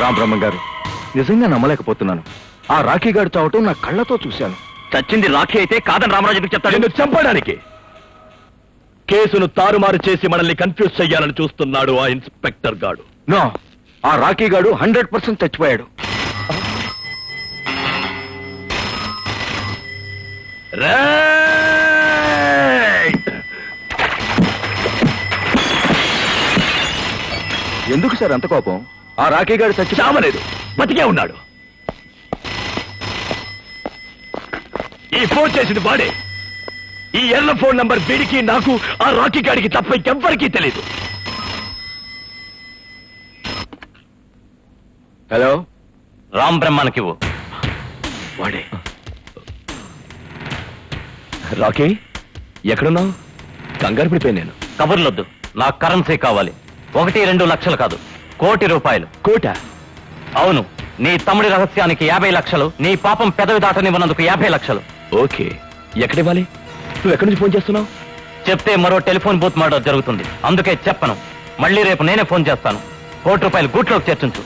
రామ్ బ్రహ్మ గారు నిజంగా నమ్మలేకపోతున్నాను ఆ రాఖీ గారు చావటం నా కళ్ళతో చూశాను చచ్చింది రాఖీ అయితే కాదని రామరాజు ఎందుకు చెప్తాడు నిన్ను చంపడానికి కేసును తారుమారు చేసి మనల్ని కన్ఫ్యూజ్ చెయ్యాలని చూస్తున్నాడు ఆ ఇన్స్పెక్టర్ గాడు నో ఆ రాఖీ గాడు హండ్రెడ్ పర్సెంట్ చచ్చిపోయాడు రేయ్! ఎందుకు సార్ అంత కోపం ఆ రాఖీ గాడు చచ్చి చావలేదు బతికే ఉన్నాడు ఈ ఫోన్ చేసింది వాడే ఈ ఎర్ర ఫోన్ నంబర్ వీడికి నాకు ఆ రాకీ గాడికి తప్ప ఎవ్వరికీ తెలియదు హలో రామ్ బ్రహ్మానికివ్వు వాడే రాకీ ఎక్కడున్నావు కంగారు పడిపోయి నేను కబుర్లొద్దు నాకు కరెన్సీ కావాలి ఒకటి రెండు లక్షలు కాదు కోటి రూపాయలు కోట అవును నీ తమ్ముడి రహస్యానికి యాభై లక్షలు నీ పాపం పెదవి దాటనివ్వనందుకు యాభై లక్షలు ఓకే ఎక్కడివ్వాలి నువ్వు ఎక్కడి నుంచి ఫోన్ చేస్తున్నావు చెప్తే మరో టెలిఫోన్ బూత్ మర్డర్ జరుగుతుంది అందుకే చెప్పను మళ్ళీ రేపు నేనే ఫోన్ చేస్తాను కోటి రూపాయలు గూట్లోకి చేర్చుంచు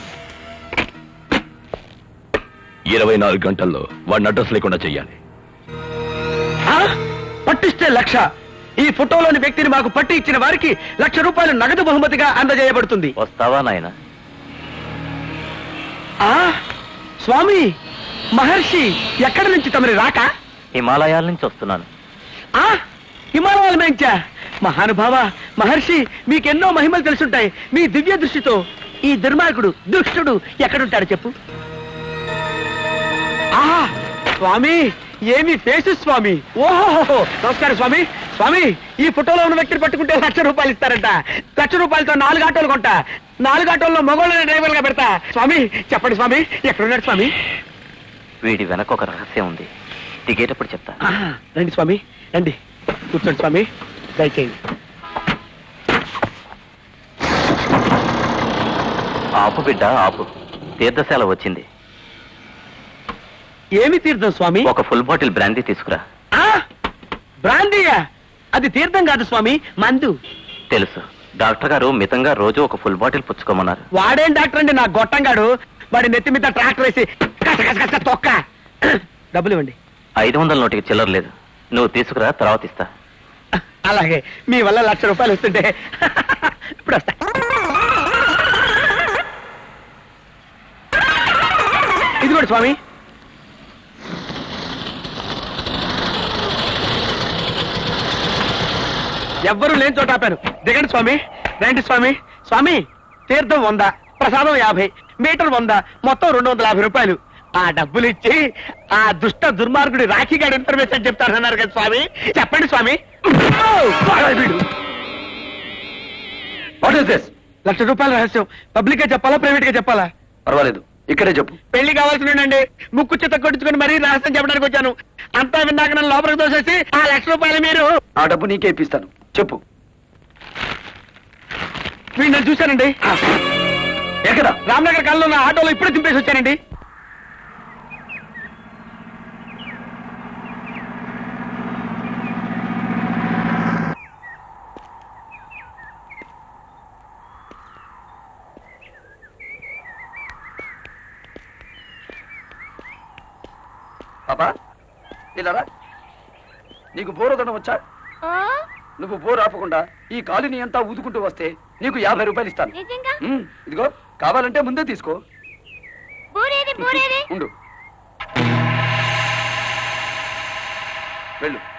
ఇరవై నాలుగు గంటల్లో వాడిని అడ్రస్ లేకుండా చెయ్యాలి పట్టిస్తే లక్ష ఈ ఫోటోలోని వ్యక్తిని మాకు పట్టి ఇచ్చిన వారికి లక్ష రూపాయలు నగదు బహుమతిగా అందజేయబడుతుంది వస్తావా నాయన ఆ స్వామి మహర్షి ఎక్కడి నుంచి తమరి రాక హిమాలయాల నుంచి వస్తున్నాను ఆ హిమాలయాల మేంచా మహానుభావ మహర్షి మీకెన్నో మహిమలు తెలుసుంటాయి మీ దివ్య దృష్టితో ఈ దుర్మార్గుడు దుష్టుడు ఎక్కడుంటాడు చెప్పు ఆహా స్వామి ఏమి ఫేసు స్వామి ఓహో నమస్కారం స్వామి స్వామి ఈ ఫోటోలో ఉన్న వ్యక్తిని పట్టుకుంటే లక్ష రూపాయలు ఇస్తారంట లక్ష రూపాయలతో నాలుగు ఆటోలు కొంటా నాలుగు ఆటోల్లో మగోళ్ళని డ్రైవర్ గా పెడతా స్వామి చెప్పండి స్వామి ఎక్కడున్నాడు స్వామి వీడి వెనక ఒక రహస్యం ఉంది దిగేటప్పుడు చెప్తా ఆహా, రండి స్వామి రండి కూర్చోండి స్వామి దయచేయండి ఆపు బిడ్డ ఆపు తీర్థశాల వచ్చింది ఏమి తీర్థం స్వామి ఒక ఫుల్ బాటిల్ బ్రాందీ తీసుకురా ఆ బ్రాందీయా అది తీర్థం కాదు స్వామి మందు తెలుసు డాక్టర్ గారు మితంగా రోజు ఒక ఫుల్ బాటిల్ పుచ్చుకోమన్నారు వాడేం డాక్టర్ అండి నా గొట్టంగాడు వాడి నెత్తి మీద ట్రాక్టర్ వేసి కస కస కస తొక్క డబ్బులు ఇవ్వండి ఐదు వందల నోటికి చిల్లర లేదు నువ్వు తీసుకురా తర్వాత ఇస్తా అలాగే మీ వల్ల లక్ష రూపాయలు వస్తుంటే ఇప్పుడు వస్తా ఇది కూడా స్వామి ఎవ్వరూ లేని చోట ఆపాను దిగండి స్వామి రండి స్వామి స్వామి తీర్థం వంద ప్రసాదం యాభై మీటర్ వంద మొత్తం రెండు వందల యాభై రూపాయలు ఆ డబ్బులు ఇచ్చి ఆ దుష్ట దుర్మార్గుడి రాఖీగాడి ఇన్ఫర్మేషన్ చెప్తారన్నారు కదా స్వామి చెప్పండి స్వామి ఓ, వాడా వీడు. వాట్ ఇస్ దిస్ లక్ష రూపాయల రహస్యం పబ్లిక్ గా చెప్పాలా ప్రైవేట్ గా చెప్పాలా పర్వాలేదు ఇక్కడే చెప్పు పెళ్లి కావాల్సిన ముక్కు చిత్త కొట్టుకుని మరీ రహస్యం చెప్పడానికి వచ్చాను అంతా విన్నాక నన్ను లోపలికి దోసేసి ఆ లక్ష రూపాయలు మీరు ఆ డబ్బు నీకే ఇప్పిస్తాను చెప్పు వీడు నన్ను చూశానండి ఎక్కడ రామ్నగర్ కాలంలో నా ఆటోలో ఇప్పుడే దింపేసి వచ్చానండి పాపా ఇలా నీకు బోరదనం వచ్చా నువ్వు బోర్ ఆపకుండా ఈ కాలుని అంతా ఊదుకుంటూ వస్తే నీకు యాభై రూపాయలు ఇస్తాను నిజంగా ఉమ్, ఇదిగో కావాలంటే ముందే తీసుకో బూరేది బూరేది ఉండు వెళ్ళు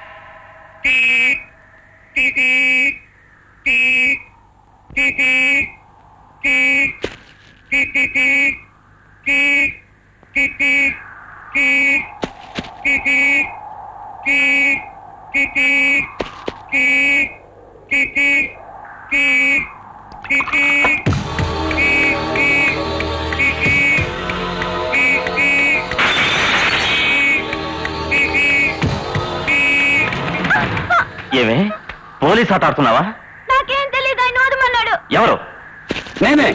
ఏమే పోలీస్ ఆట ఆడుతున్నావా నాకేం తెలియదు ఆయన ఓదమన్నాడు ఎవరు నేనే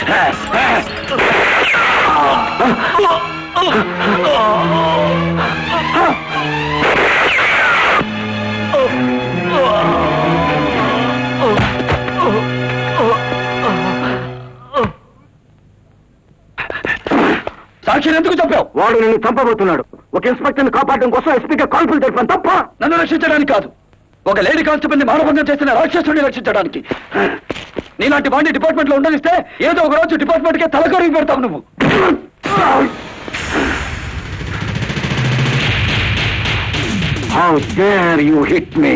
సాక్షిని ఎందుకు చెప్పావు వాడు నిన్ను చంపబోతున్నాడు ఒక ఇన్స్పెక్టర్ కాపాడడం కోసం ఎస్పీగా కాల్పులు తెలిపాను తప్ప నన్ను రక్షించడానికి కాదు ఒక లేడీ కానిస్టేబుల్ ని మానభంగం చేసిన రాక్షసుని రక్షించడానికి నీలాంటి వాడిని డిపార్ట్మెంట్ లో ఉండనిస్తే ఏదో ఒక రోజు డిపార్ట్మెంట్ కే తలకొరిగి పెడతావు నువ్వు how dare you hit me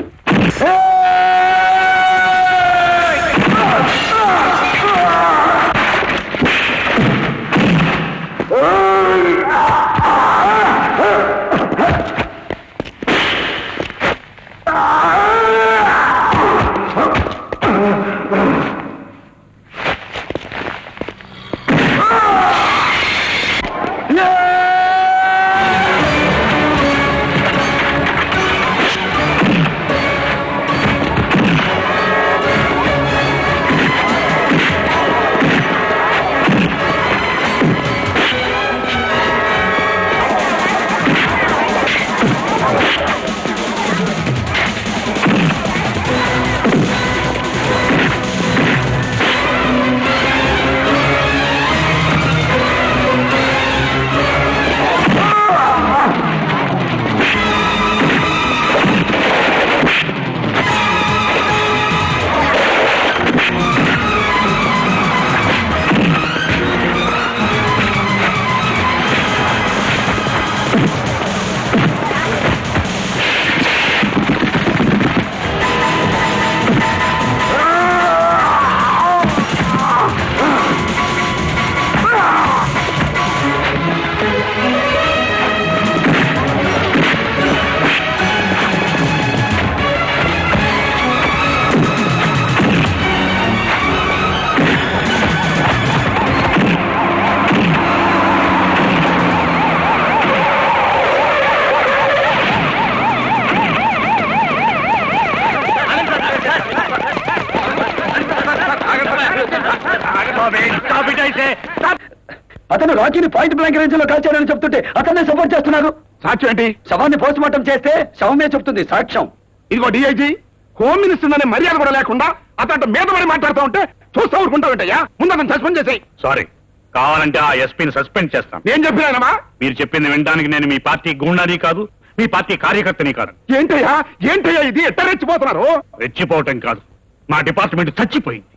అతను రాకీని పాయింట్ బ్లాంక్ రేంజ్ లో కాల్చాడని చెప్తుంటే అతన్నే సపోర్ట్ చేస్తున్నారు సాక్ష్యం ఏంటి శవాన్ని పోస్ట్ మార్టం చేస్తే శవమే చెప్తుంది సాక్ష్యం ఇదిగో డిఐజీ హోమ్ మినిస్టర్ అనే మర్యాద కూడా లేకుండా అతను మీద పడి మాట్లాడుతూ ఉంటే చూస్తూ ఊరుకుంటావుంటయ్యా ముందు అతను సస్పెండ్ చేసాయి సారీ కావాలంటే ఆ ఎస్పీని సస్పెండ్ చేస్తాం ఏం చెప్పినానమ్మా మీరు చెప్పింది వినడానికి నేను మీ పార్టీ గూండాని కాదు మీ పార్టీ కార్యకర్తని కాదు ఏంటయ్యా ఏంటయ్యా ఇది ఎట్ట రెచ్చిపోతున్నారు రెచ్చిపోవటం కాదు మా డిపార్ట్మెంట్ చచ్చిపోయింది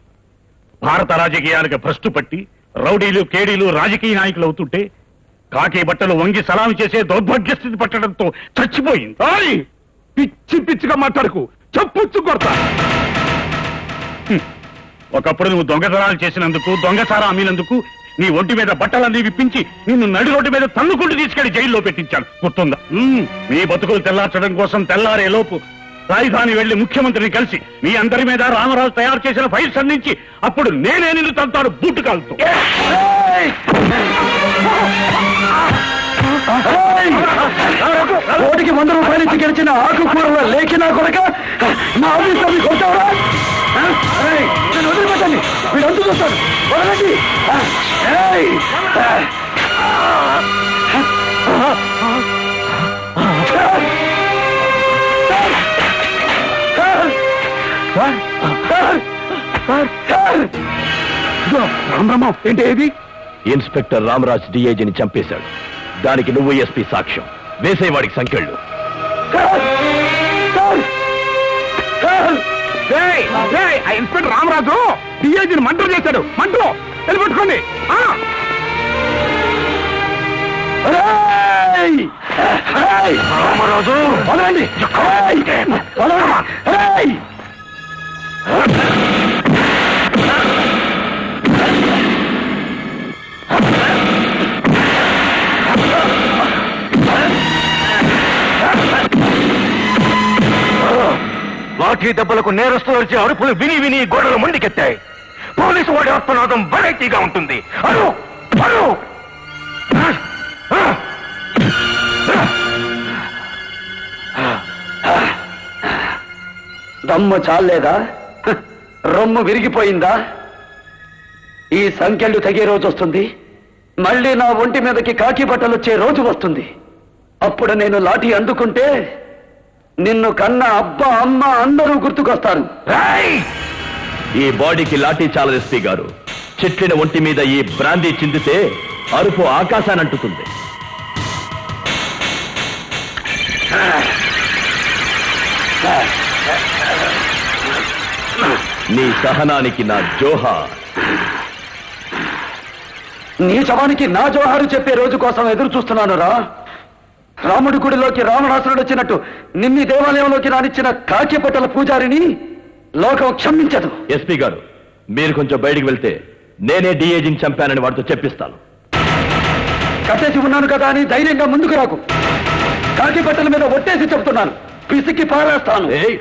భారత రాజకీయాలకు భ్రష్టు పట్టి రౌడీలు కేడీలు రాజకీయ నాయకులు అవుతుంటే కాకి బట్టలు వంగి సలాం చేసే దౌర్భాగ్య స్థితి పట్టడంతో చచ్చిపోయింది ఓయ్! పిచ్చి పిచ్చిగా మాట్లాడుకు చెప్పుచ్చు కొడతా ఒకప్పుడు నువ్వు దొంగతనాలు చేసినందుకు దొంగసారా అమ్మినందుకు నీ ఒంటి మీద బట్టలన్నీ విప్పించి నిన్ను నడి రోడ్డు మీద తన్నుకుంటూ తీసుకెళ్లి జైల్లో పెట్టించాను గుర్తుందా మ్మ్. మీ బతుకులు తెల్లార్చడం కోసం తెల్లారే లోపు రాజధాని వెళ్లి ముఖ్యమంత్రిని కలిసి మీ అందరి మీద రామరాజు తయారు చేసిన ఫైల్స్ అందించి అప్పుడు నేనే నిన్ను తంతాడు బూటు కాలుతూ కోటికి వంద రూపాయలు ఇచ్చి గెలిచిన ఆకుకూరల లేఖినా కొరక నా ఆఫీస్ మీకు కొట్టావరా ఆ? ఏయ్, నన్ను వదిలిపెట్టండి వీడు అంతు చూస్తాడు వదలండి ఆ, ఏయ్! ఆ. సార్! సార్! సార్! సార్! ఇదిగో, రామరామం ఏంటి ఏది ఇన్స్పెక్టర్ రామరాజ్ డిఐజీని చంపేశాడు దానికి నువ్వు ఎస్పీ సాక్ష్యం వేసేవాడికి సంఖ్యళ్ళు సార్! సార్! సార్! ఏయ్, ఏయ్, ఆ ఇన్స్పెక్టర్ రామరాజు డిఐజీని మంటలు చేశాడు మంటలు వెళ్ళిపెట్టుకోండి ఆ! ఏయ్! ఏయ్! రామరాజు వదలండి ఏయ్! వదలండి ఏయ్! లాఠీ దెబ్బలకు నేరస్తులు వచ్చే అరుపులు విని విని గోడలు మండికెత్తాయి పోలీసు వాడి ఆత్మనాదం వెరైటీగా ఉంటుంది అరు అరు దమ్ము చాలేదా హ, రొమ్ము విరిగిపోయిందా ఈ సంఖ్యలు తెగే రోజు వస్తుంది మళ్ళీ నా ఒంటి మీదకి కాకి బట్టలు వచ్చే రోజు వస్తుంది అప్పుడు నేను లాఠీ అందుకుంటే నిన్ను కన్న అబ్బా అమ్మ అందరూ గుర్తుకొస్తారు ఈ బాడీకి లాఠీ చాలా ఎస్పీ గారు చెట్లిన ఒంటి మీద ఈ బ్రాందీ చిందితే అరుపు ఆకాశాన్ని అంటుతుంది నీ సహనానికి నా జోహా నీ శవానికి నా జోహారు చెప్పే రోజు కోసం ఎదురు చూస్తున్నాను రా రాముడి గుడిలోకి రావణాసురుడు వచ్చినట్టు నిన్ని దేవాలయంలోకి రానిచ్చిన కాకి బట్టల పూజారిని లోకం క్షమించదు ఎస్పీ గారు మీరు కొంచెం బయటికి వెళ్తే నేనే డిఏజింగ్ చంపానని వాడితో చెప్పిస్తాను కట్టేసి ఉన్నాను కదా అని ధైర్యంగా ముందుకు రాకు కాకి బట్టల మీద ఒట్టేసి చెప్తున్నాను పిసికి పారేస్తాను ఏయ్!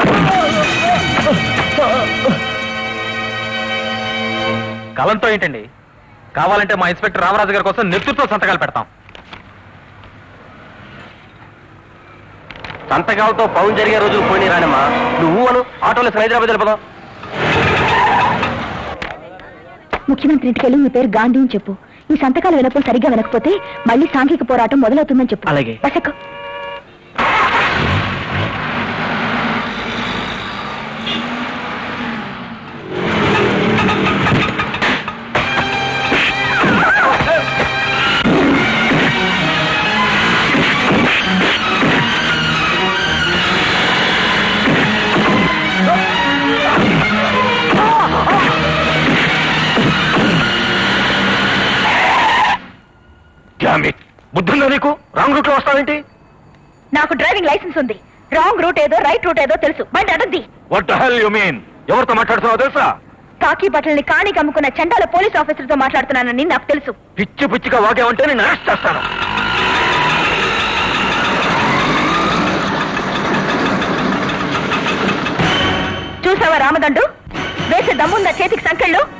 కలంతో ఏంటండి కావాలంటే మా ఇన్స్పెక్టర్ రామరాజు గారి కోసం నెతృత్వ సంతకాలు పెడతాం సంతకాలతో పౌన్ జరిగే రోజులు పోయి రానమ్మా నువ్వు అను ఆటోలో హైదరాబాద్ వెళ్ళిపోదాం ముఖ్యమంత్రి ఇంటికి వెళ్ళి మీ పేరు గాంధీ అని చెప్పు ఈ సంతకాలు వినప్పుడు సరిగ్గా వినకపోతే మళ్ళీ సాంఘిక పోరాటం మొదలవుతుందని చెప్పు అలాగే. బసకు బుద్ధుందా నీకు రాంగ్ రూట్ లో వస్తావేంటి నాకు డ్రైవింగ్ లైసెన్స్ ఉంది రాంగ్ రూట్ ఏదో రైట్ రూట్ ఏదో తెలుసు బండి అడద్ది వాట్ హెల్ యు మీన్ ఎవరితో మాట్లాడుతున్నావు తెలుసా కాకి బట్టల్ని కాణికి అమ్ముకున్న చండాల పోలీస్ ఆఫీసర్తో మాట్లాడుతున్నానని నాకు తెలుసు పిచ్చి పిచ్చిగా వాగావంటే నేను అరెస్ట్ చేస్తాను చూసావా రామదండు వేసే దమ్ముందా చేతికి సంకెళ్ళు